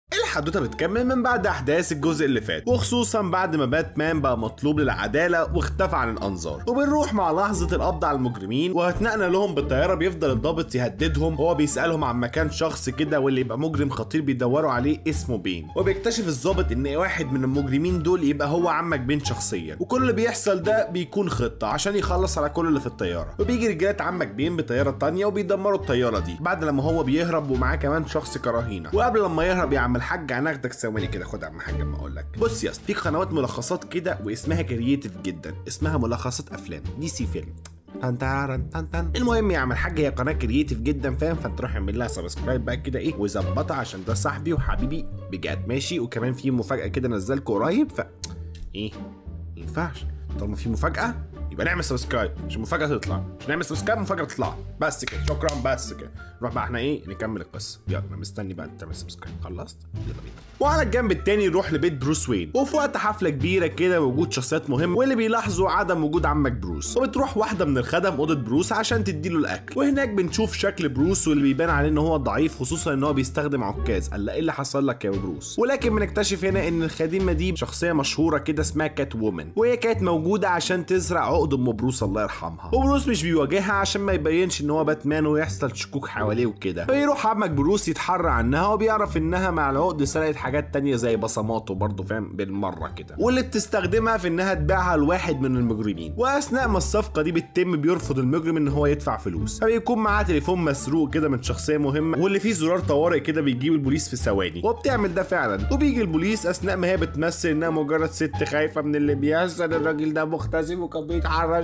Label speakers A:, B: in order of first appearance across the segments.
A: الحدوته بتكمل من بعد احداث الجزء اللي فات وخصوصا بعد ما باتمان بقى مطلوب للعداله واختفى عن الانظار وبنروح مع لحظه القبض على المجرمين وهتنقنا لهم بالطياره بيفضل الضابط يهددهم هو بيسالهم عن مكان شخص كده واللي يبقى مجرم خطير بيدوروا عليه اسمه بين وبيكتشف الضابط ان واحد من المجرمين دول يبقى هو عمك بين شخصيا وكل اللي بيحصل ده بيكون خطه عشان يخلص على كل اللي في الطياره وبيجي رجاله عمك بين بطياره تانية وبيدمروا الطياره دي بعد لما هو بيهرب ومعاه كمان شخص كرهينه وقبل لما يهرب يا عم الحاج هناخدك ثواني كده خد يا عم الحاج اما اقول لك بص يا اسطى في قنوات ملخصات كده واسمها كرييتيف جدا اسمها ملخصات افلام دي سي فيلم تن تن تن تن. المهم يا عم الحاج هي قناه كرييتيف جدا فاهم فانت روح اعمل لها سبسكرايب بقى كده ايه وظبطها عشان ده صاحبي وحبيبي بجد ماشي وكمان في مفاجاه كده نزلكوا قريب ف ايه ما ينفعش طالما في مفاجاه يبقى نعمل سبسكرايب عشان المفاجاه تطلع عشان نعمل سبسكرايب المفاجاه تطلع بس كده شكرا بس كده نروح بقى احنا ايه نكمل القصه يلا انا مستني بقى انت تعمل سبسكرايب خلصت يلا بينا وعلى الجنب التاني نروح لبيت بروس وين وفي وقت حفله كبيره كده وجود شخصيات مهمه واللي بيلاحظوا عدم وجود عمك بروس وبتروح واحده من الخدم اوضه بروس عشان تديله الاكل وهناك بنشوف شكل بروس واللي بيبان عليه ان هو ضعيف خصوصا ان هو بيستخدم عكاز قال لا ايه اللي حصل لك يا بروس ولكن بنكتشف هنا ان الخادمه دي شخصيه مشهوره كده اسمها كات وومن وهي كانت موجوده عشان تزرع عقد ام بروس الله يرحمها وبروس مش بيواجهها عشان ما يبينش ان هو باتمان ويحصل شكوك حواليه وكده فيروح عمك بروس يتحرى عنها وبيعرف انها مع العقد سرقت حاجات تانية زي بصماته برضه فاهم بالمره كده واللي بتستخدمها في انها تبيعها لواحد من المجرمين واثناء ما الصفقه دي بتتم بيرفض المجرم ان هو يدفع فلوس فبيكون معاه تليفون مسروق كده من شخصيه مهمه واللي فيه زرار طوارئ كده بيجيب البوليس في ثواني وبتعمل ده فعلا وبيجي البوليس اثناء ما هي بتمثل انها مجرد ست خايفه من اللي بيحصل الراجل ده مختزم وكان بيتحرش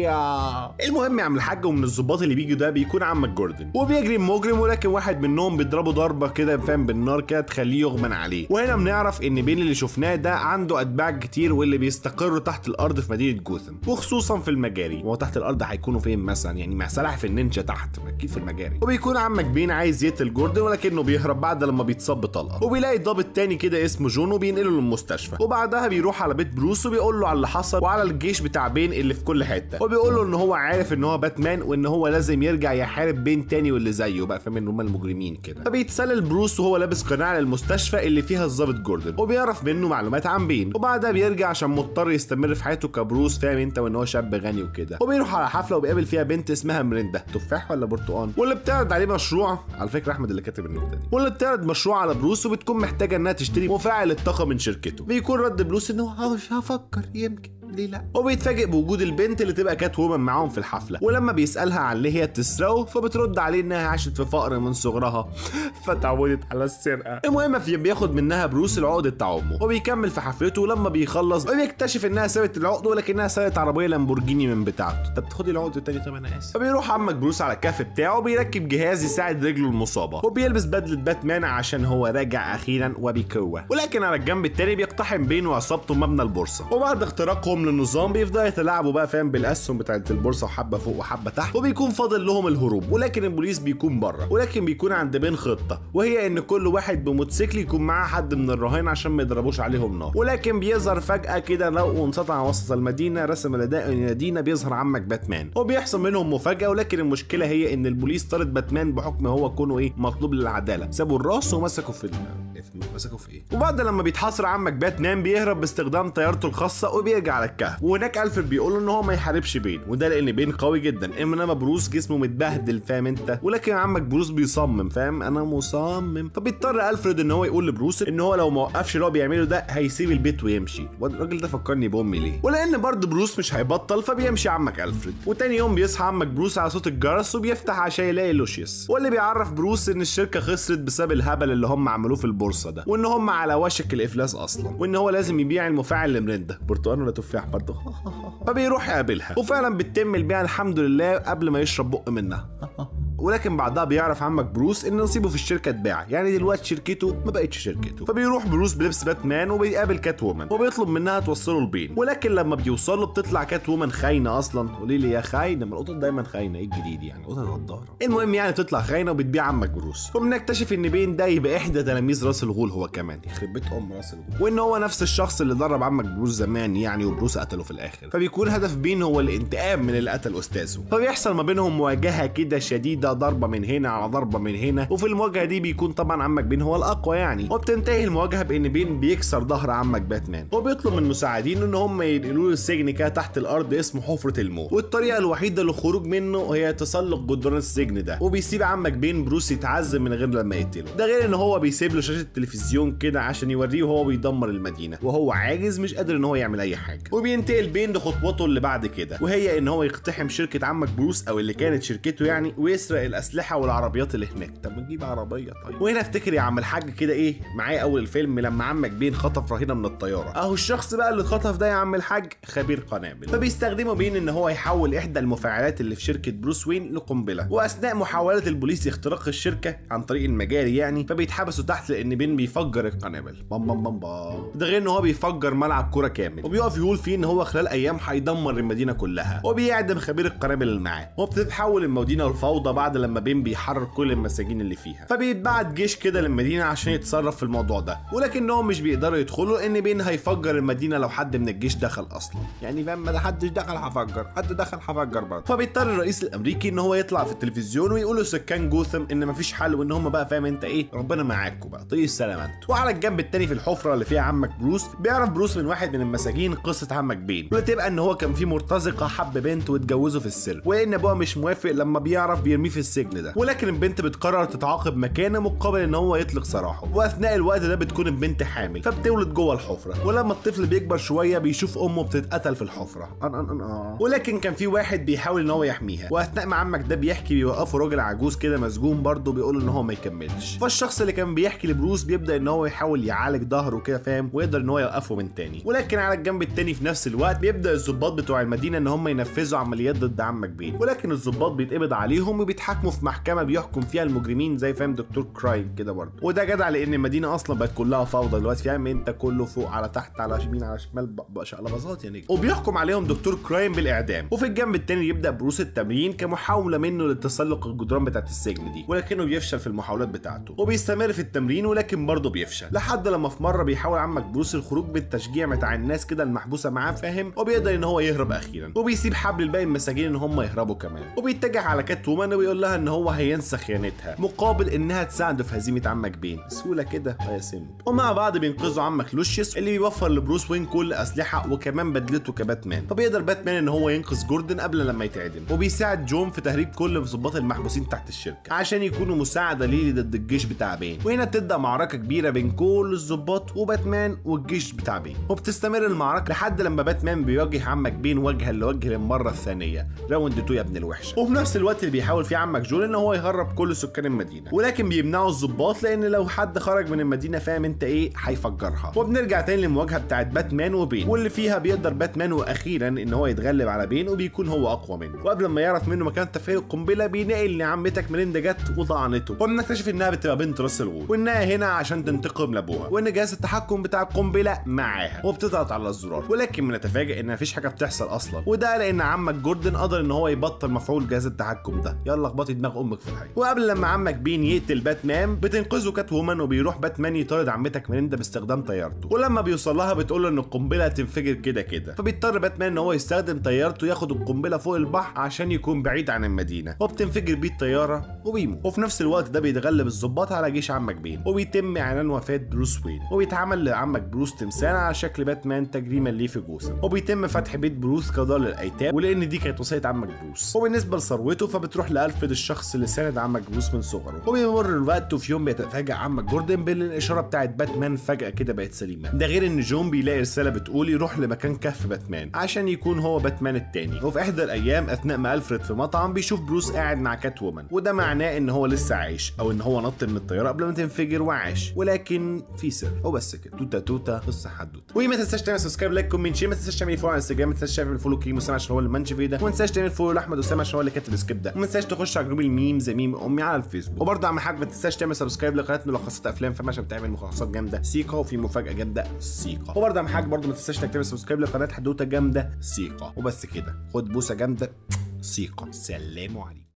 A: بيا المهم يا عم الحاج ومن الظباط اللي بيجوا ده بيكون عمك جوردن وبيجري مجرم ولكن واحد منهم بيضربه ضربه كده فاهم بالنار كده تخليه يغمى عليه وهنا بنعرف ان بين اللي شفناه ده عنده اتباع كتير واللي بيستقروا تحت الارض في مدينه جوثم وخصوصا في المجاري هو تحت الارض هيكونوا فين مثلا يعني مع سلاحف النينجا تحت اكيد في المجاري وبيكون عمك بين عايز يقتل جوردن ولكنه بيهرب بعد لما بيتصاب بطلقه وبيلاقي ضابط تاني كده اسمه جون وبينقله للمستشفى وبعدها بيروح على بيت بروس وبيقول له على اللي حصل وعلى الجيش بتاع بين اللي في كل حته وبيقول له ان هو عارف ان هو باتمان وان هو لازم يرجع يحارب بين تاني واللي زيه بقى فاهم ان هم المجرمين كده فبيتسلل بروس وهو لابس قناع للمستشفى اللي فيها الضابط جوردن وبيعرف منه معلومات عن بين وبعدها بيرجع عشان مضطر يستمر في حياته كبروس فاهم انت وان هو شاب غني وكده وبيروح على حفله وبيقابل فيها بنت اسمها مريندا تفاح ولا برتقال واللي بتعرض عليه مشروع على فكره احمد اللي كاتب النكته دي واللي بتعرض مشروع على بروس وبتكون محتاجه انها تشتري مفاعل الطاقه من شركته بيكون رد بروس انه هفكر يمكن ليه لا وبيتفاجئ بوجود البنت اللي تبقى كات وومن معاهم في الحفله ولما بيسالها عن ليه هي بتسرقه فبترد عليه انها عاشت في فقر من صغرها فتعودت على السرقه المهم في بياخد منها بروس العقد بتاع امه وبيكمل في حفلته ولما بيخلص وبيكتشف انها سرقت العقد ولكنها سرقت عربيه لامبورجيني من بتاعته طب تاخدي العقد التاني طب انا اسف فبيروح عمك بروس على الكهف بتاعه وبيركب جهاز يساعد رجله المصابه وبيلبس بدله باتمان عشان هو راجع اخيرا وبقوه ولكن على الجنب التاني بيقتحم بينه وعصابته مبنى البورصه وبعد اختراقهم للنظام بيفضلوا يتلاعبوا بقى فاهم بالاسهم بتاعت البورصه وحبه فوق وحبه تحت وبيكون فاضل لهم الهروب ولكن البوليس بيكون بره ولكن بيكون عند بين خطه وهي ان كل واحد بموتوسيكل يكون معاه حد من الرهائن عشان ما يضربوش عليهم نار ولكن بيظهر فجاه كده لو انسطع وسط المدينه رسم الاداء ينادينا بيظهر عمك باتمان وبيحصل منهم مفاجاه ولكن المشكله هي ان البوليس طارد باتمان بحكم هو كونه ايه مطلوب للعداله سابوا الراس ومسكوا في ال- مسكوا في ايه وبعد لما بيتحاصر عمك باتمان بيهرب باستخدام طيارته الخاصه وبيرجع على الكهف وهناك الفريد بيقول ان هو ما يحاربش بين وده لان بين قوي جدا انما بروس جسمه متبهدل فاهم انت ولكن عمك بروس بيصمم فاهم انا مصمم فبيضطر الفريد ان هو يقول لبروس ان هو لو ما وقفش اللي هو بيعمله ده هيسيب البيت ويمشي والراجل ده فكرني بامي ليه ولان برضه بروس مش هيبطل فبيمشي عمك الفريد وتاني يوم بيصحى عمك بروس على صوت الجرس وبيفتح عشان يلاقي لوشيوس واللي بيعرف بروس ان الشركه خسرت بسبب الهبل اللي هم عملوه في البورصه ده وان هم على وشك الافلاس اصلا وان هو لازم يبيع المفاعل لمريندا برتقال ولا تفاح برضه فبيروح يقابلها وفعلا بتتم البيع الحمد لله قبل ما يشرب بق منها ولكن بعدها بيعرف عمك بروس ان نصيبه في الشركه اتباع يعني دلوقتي شركته ما بقتش شركته فبيروح بروس بلبس باتمان وبيقابل كات وومن وبيطلب منها توصله لبين ولكن لما بيوصلوا بتطلع كات وومن خاينه اصلا قولي لي يا خاينه ما القطط دايما خاينه ايه الجديد يعني قطط غداره المهم يعني تطلع خاينه وبتبيع عمك بروس وبنكتشف ان بين ده يبقى احدى تلاميذ راس الغول هو كمان يخرب بيت ام راس الغول وان هو نفس الشخص اللي درب عمك بروس زمان يعني وبروس قتله في الاخر فبيكون هدف بين هو الانتقام من اللي قتل استاذه فبيحصل ما بينهم مواجهه كده شديده بيبدا ضربه من هنا على ضربه من هنا وفي المواجهه دي بيكون طبعا عمك بين هو الاقوى يعني وبتنتهي المواجهه بان بين بيكسر ظهر عمك باتمان وبيطلب من مساعدينه ان هم ينقلوا له السجن كده تحت الارض اسمه حفره الموت والطريقه الوحيده للخروج منه هي تسلق جدران السجن ده وبيسيب عمك بين بروس يتعذب من غير لما يقتله ده غير ان هو بيسيب له شاشه التلفزيون كده عشان يوريه وهو بيدمر المدينه وهو عاجز مش قادر ان هو يعمل اي حاجه وبينتقل بين لخطوته اللي بعد كده وهي ان هو يقتحم شركه عمك بروس او اللي كانت شركته يعني ويسرق الاسلحه والعربيات اللي هناك طب نجيب عربيه طيب وهنا افتكر يا عم الحاج كده ايه معايا اول الفيلم لما عمك بين خطف رهينه من الطياره اهو الشخص بقى اللي اتخطف ده يا عم الحاج خبير قنابل فبيستخدموا بين ان هو يحول احدى المفاعلات اللي في شركه بروس وين لقنبله واثناء محاوله البوليس اختراق الشركه عن طريق المجاري يعني فبيتحبسوا تحت لان بين بيفجر القنابل بام بام بام بام ده غير ان هو بيفجر ملعب كوره كامل وبيقف يقول فيه ان هو خلال ايام هيدمر المدينه كلها وبيعدم خبير القنابل اللي معاه وبتتحول المدينه لفوضى بعد لما بين بيحرر كل المساجين اللي فيها فبيتبعت جيش كده للمدينه عشان يتصرف في الموضوع ده ولكنهم مش بيقدروا يدخلوا لان بين هيفجر المدينه لو حد من الجيش دخل اصلا يعني فاهم ما حدش دخل هفجر حد دخل هفجر برضه فبيضطر الرئيس الامريكي ان هو يطلع في التلفزيون ويقول لسكان جوثم ان مفيش حل وان هم بقى فاهم انت ايه ربنا معاكم بقى طيب السلام انتوا وعلى الجنب التاني في الحفره اللي فيها عمك بروس بيعرف بروس من واحد من المساجين قصه عمك بين وتبقى ان هو كان في مرتزقه حب بنت واتجوزه في السر وان ابوها مش موافق لما بيعرف بيرميه في السجن ده ولكن البنت بتقرر تتعاقب مكانه مقابل ان هو يطلق سراحه واثناء الوقت ده بتكون البنت حامل فبتولد جوه الحفره ولما الطفل بيكبر شويه بيشوف امه بتتقتل في الحفره أن أن أن آه. ولكن كان في واحد بيحاول ان هو يحميها واثناء ما عمك ده بيحكي بيوقفوا راجل عجوز كده مسجون برضه بيقول ان هو ما يكملش فالشخص اللي كان بيحكي لبروس بيبدا ان هو يحاول يعالج ظهره كده فاهم ويقدر ان هو يوقفه من تاني ولكن على الجنب التاني في نفس الوقت بيبدا الضباط بتوع المدينه ان هم ينفذوا عمليات ضد عمك بين ولكن الضباط بيتقبض عليهم وبيتحاكموا في محكمه بيحكم فيها المجرمين زي فاهم دكتور كرايم كده برضه وده جدع لان المدينه اصلا بقت كلها فوضى دلوقتي فاهم انت كله فوق على تحت على يمين على شمال بقى شقلباظات يعني وبيحكم عليهم دكتور كرايم بالاعدام وفي الجنب التاني يبدا بروس التمرين كمحاوله منه للتسلق الجدران بتاعت السجن دي ولكنه بيفشل في المحاولات بتاعته وبيستمر في التمرين ولكن برضه بيفشل لحد لما في مره بيحاول عمك بروس الخروج بالتشجيع بتاع الناس كده المحبوسه معاه فاهم وبيقدر ان هو يهرب اخيرا وبيسيب حبل الباقي المساجين ان هم يهربوا كمان وبيتجه على كات وومن ويقول لها ان هو هينسى خيانتها مقابل انها تساعده في هزيمه عمك بين بسهوله كده يا سم ومع بعض بينقذوا عمك لوشيس اللي بيوفر لبروس وين كل اسلحه وكمان بدلته كباتمان فبيقدر باتمان ان هو ينقذ جوردن قبل لما يتعدم وبيساعد جون في تهريب كل الضباط المحبوسين تحت الشركه عشان يكونوا مساعده ليه ضد الجيش بتاع بين وهنا بتبدا معركه كبيره بين كل الضباط وباتمان والجيش بتاع بين وبتستمر المعركه لحد لما باتمان بيواجه عمك بين وجها لوجه للمره الثانيه راوند 2 يا ابن الوحش وفي نفس الوقت اللي بيحاول فيه عمك جون ان هو يهرب كل سكان المدينه ولكن بيمنعوا الضباط لان لو حد خرج من المدينه فاهم انت ايه هيفجرها وبنرجع تاني للمواجهه بتاعت باتمان وبين واللي فيها بيقدر باتمان واخيرا ان هو يتغلب على بين وبيكون هو اقوى منه وقبل ما يعرف منه مكان تفعيل القنبله بينقل لعمتك ميليندا جت وطعنته وبنكتشف انها بتبقى بنت راس الغول وانها هنا عشان تنتقم لابوها وان جهاز التحكم بتاع القنبله معاها وبتضغط على الزرار ولكن بنتفاجئ ان مفيش حاجه بتحصل اصلا وده لان عمك جوردن قدر ان هو يبطل مفعول جهاز التحكم ده يلا اخبطي دماغ امك في الحي وقبل لما عمك بين يقتل باتمان بتنقذه كات وومن وبيروح باتمان يطارد عمتك ميليندا باستخدام طيارته ولما بيوصل لها بتقول له ان القنبله هتنفجر كده كده فبيضطر باتمان ان هو يستخدم طيارته ياخد القنبله فوق البحر عشان يكون بعيد عن المدينه وبتنفجر بيه الطياره وبيموت وفي نفس الوقت ده بيتغلب الضباط على جيش عمك بين وبيتم اعلان وفاه بروس وين وبيتعمل لعمك بروس تمثال على شكل باتمان تجريما ليه في جوثام وبيتم فتح بيت بروس كدار للايتام ولان دي كانت وصيه عمك بروس وبالنسبه لثروته فبتروح لالفريد الشخص اللي ساند عمك بروس من صغره وبيمر الوقت وفي يوم بيتفاجئ عمك جوردن بان الاشاره بتاعت باتمان فجاه كده بقت سليمه ده غير ان جون بيلاقي رساله بتقول يروح لمكان كهف باتمان عشان يكون هو باتمان التاني وفي احدى الايام اثناء ما الفريد في مطعم بيشوف بروس قاعد مع كات وومن وده معناه ان هو لسه عايش او ان هو نط من الطياره قبل ما تنفجر وعاش ولكن في سر وبس كده توتا توتا قصه حدوته وما تنساش تعمل سبسكرايب لايك كومنت شير ما تنساش تعمل فولو على انستجرام ما تنساش تعمل فولو كريم اسامه عشان هو اللي منشف ده وما تنساش تعمل فولو لاحمد اسامه عشان هو اللي كاتب السكريبت ده وما تنساش تخش على جروب الميمز ميم امي على الفيسبوك وبرضه اعمل حاجه ما تنساش تعمل سبسكرايب لقناه ملخصات افلام فما عشان بتعمل ملخصات جامده سيكا وفي مفاجاه جامده سيكا وبرضه اعمل حاجه برضه ما تنساش تعمل سبسكرايب لقناه حدوته جامده سيكا وبس كده خد بوسه جامده سيكا سلام عليكم